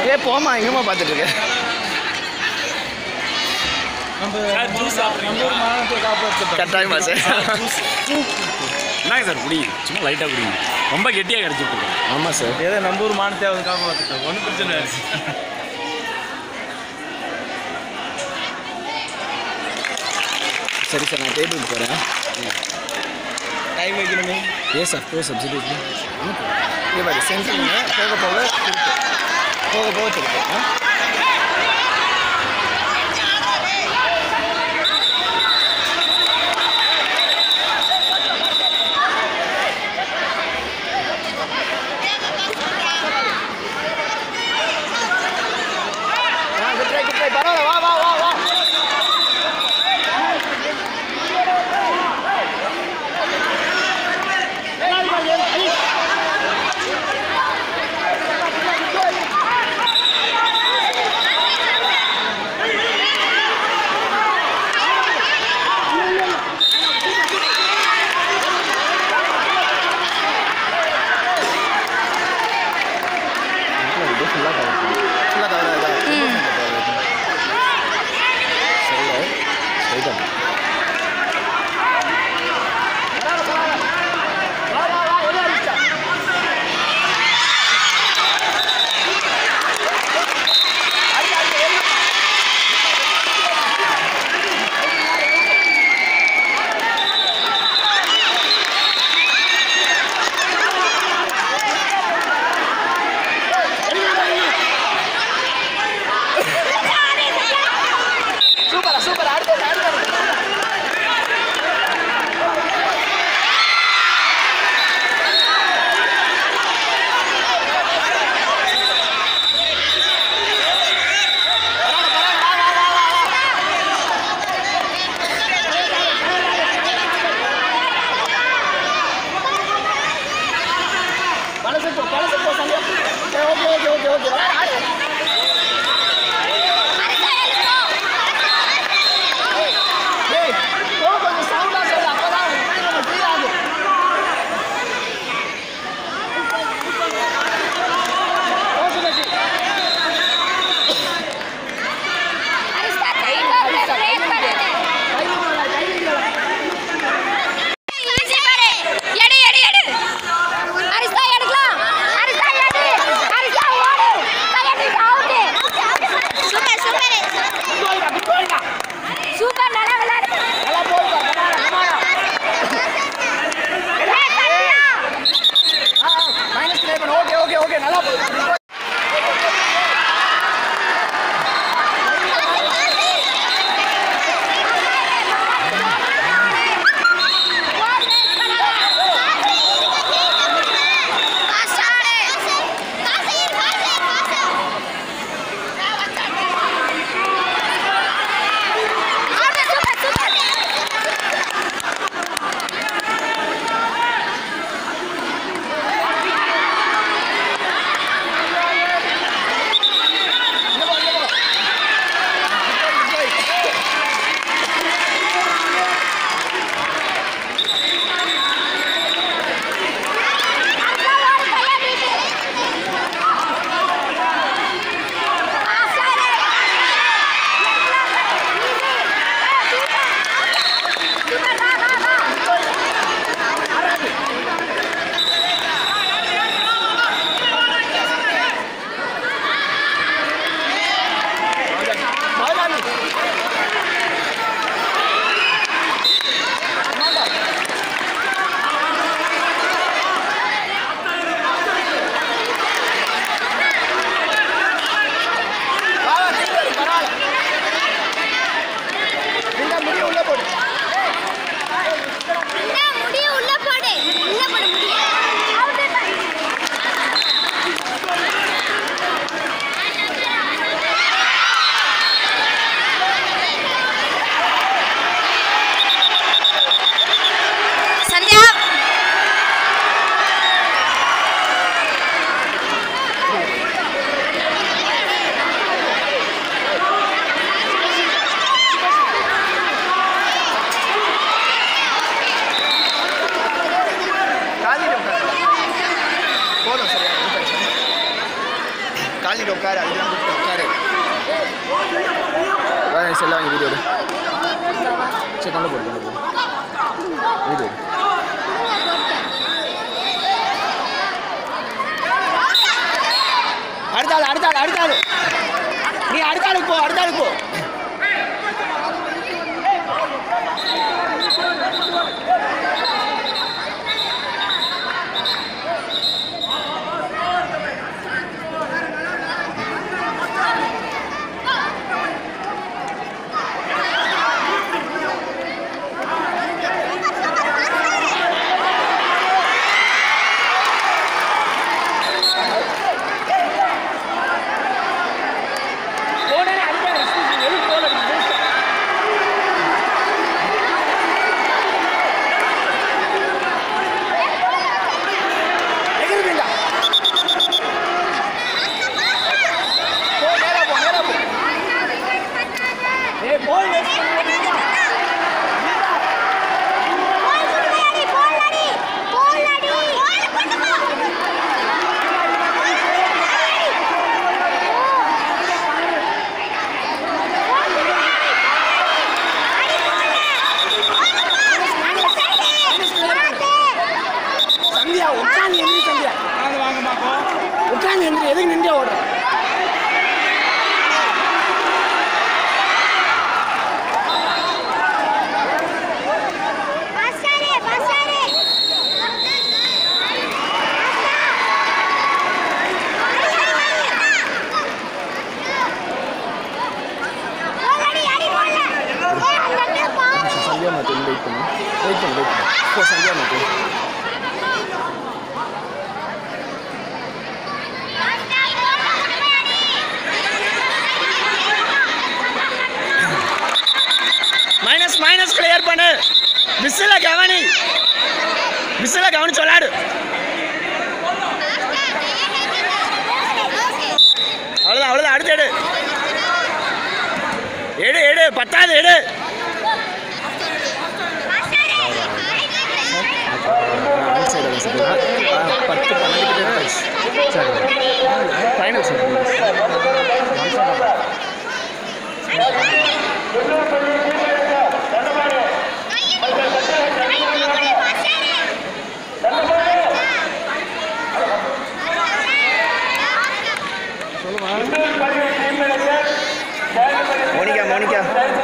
ஏ போமா எங்கம்மா பார்த்துட்டு இருக்க சார் ஜூஸ் சாப்பிட்றீங்க கட்டாயமா சார் என்னங்க சார் குடிங்க சும்மா லைட்டாக குடிங்க ரொம்ப கெட்டியாக கிடச்சிட்டு இருக்கு ஆமாம் சார் ஏதோ நம்ம ஊர் மானத்தை அவங்க காப்பாற்றுட்டோம் ஒன்றும் பிரச்சனை இல்லை சரி சார் நான் டேபிளுக்கு போகிறேன் டைம் வைக்கணுமே எஸ் அஃப்கோர்ஸ் அப்சல்யூட்லி இது மாதிரி சென்ட்ரிங்க போக போக திருப்பு போக போக திருப்பு ஆ ஆ, good try, good try. பரவாயில்ல, வா வா வா வா ஃபுல்லாக கவர் ஃபுல்லாக கவர் சரியா ஸ்ட்ரைட்டாக சூப்பரா சூப்பரா அடுத்தது அடுத்தது பழசு போ பழசு போ Sandhya okay okay okay okay ஏய் போ கொஞ்சம் சவுண்டா சொல்லு அப்பதான் நம்ம ஃபீல் ஆகும் போ சுமதி கை விடுறா கை விடுறா எடு எடு எடு அரிசா எடுக்கலாம் அரிசா எடு அரிசா ஓடு கையடிக்கு அவுட் சூப்பர் சூப்பர் போயிடா போயிடா சூப்பர் நல்லா விளையாடு நல்லா போயிடா கமாடா கமாடா ஏய் தட்டியா மைனஸ் ட்ரை பண்ணு ஓகே ஓகே ஓகே நல்லா போகுது காலிட்டு உட்காரு அதுதான் கூப்பிட்டு உட்காரு வா, என் செல்ல வாங்கி வீடியோ எடு சரி கொண்டு போடு கொண்டு போடு வீடியோ எடு. அடுத்த ஆள் அடுத்த ஆள் அடுத்த ஆள் நீ அடுத்த ஆளுக்கு போ அடுத்த ஆளுக்கு போ எகிருவீங்க. போ, நேரா போ, நேரா போ. ஏய், போய் next பண்ணு. சந்தியா உட்காந்து எந்திரி சந்தியா உட்காந்து எந்திரி எதுக்கு நின்று ஓடுற சந்தியா மாட்டேன் வெயிட் பண்ணு வெயிட் பண்ணு வெயிட் பண்ணு போ சந்தியா மாட்டேன் மைனஸ் மைனஸ் கிளியர் பண்ணு விசில கவனி விசில கவனிச்சு விளாடு அவ்வளோதான் அவ்வளோதான் அடுத்து எடு எடு எடு பத்தாவது எடு பத்து பன்னெண்டு ஃபைனல் மோனிகா மோனிகா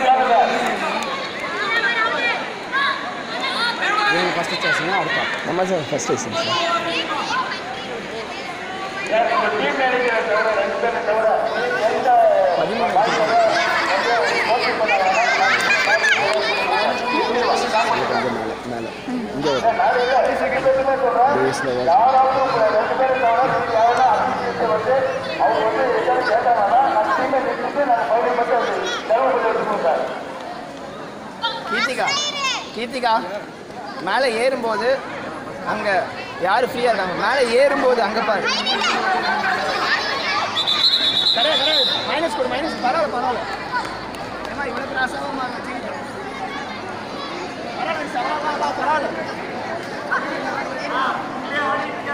ஃபஸ்ட்டு சாய்ஸ்னா அடுத்தா நம்ம சார் ஃபஸ்ட் சாய்ஸ் சார் பதிமூணு கொஞ்சம் மேலே மேலே இங்கே வரும் பேஸில் கீர்த்திகா கீர்த்திகா மேலே ஏறும்போது அங்கே யார் ஃப்ரீயாக இருக்காங்க மேலே ஏறும்போது அங்கே பாரு கிடையாது கிடையாது மைனஸ் கொடு மைனஸ் பரவாயில்ல பரவாயில்ல ஏமா இவ்வளோ பிராசமாக பரவாயில்ல பரவாயில்ல பரவாயில்ல